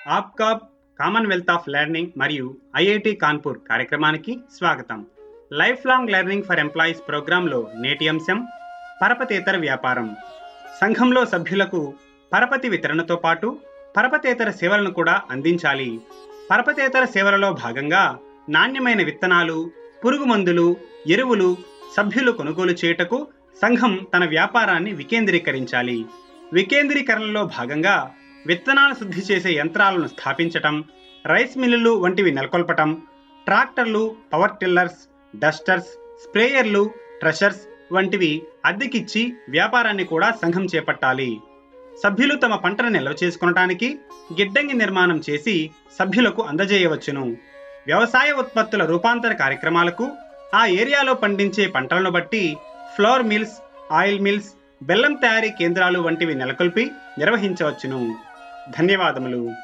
APCOB Commonwealth of Learning మరియు IIT Kanpur కార్యక్రమానికి స్వాగతం life long learning for employees ప్రోగ్రాంలో నేటి అంశం పరపతేతర వ్యాపారం సంఘంలో సభ్యులకు పరపతి వితరణతో పాటు పరపతేతర సేవలను కూడా అందించాలి పరపతేతర సేవలలో భాగంగా నాణ్యమైన విత్తనాలు పురుగు మందులు ఎరువులు సభ్యులు కొనుగోలు చేయుటకు సంఘం తన వ్యాపారాన్ని వికేంద్రీకరించాలి వికేంద్రీకరణలో భాగంగా విత్తనాలు శుద్ధి చేసే యంత్రాలను స్థాపించటం రైస్ మిల్లులు వంటివి నెలకొల్పటం ట్రాక్టర్లు పవర్ టిల్లర్స్ డస్టర్స్ స్ప్రేయర్లు ట్రెషర్స్ వంటివి అద్దెకిచ్చి వ్యాపారాన్ని కూడా సంఘం చేపట్టాలి సభ్యులు తమ పంటను నిల్వ చేసుకొనటానికి గిడ్డంగి నిర్మాణం చేసి సభ్యులకు అందజేయవచ్చును వ్యవసాయ ఉత్పత్తుల రూపాంతర కార్యక్రమాలకు ఆ ఏరియాలో పండించే పంటలను బట్టి ఫ్లోర్ మిల్స్ ఆయిల్ మిల్స్ బెల్లం తయారీ కేంద్రాలు వంటివి నెలకొల్పి నిర్వహించవచ్చును ధన్యవాదములు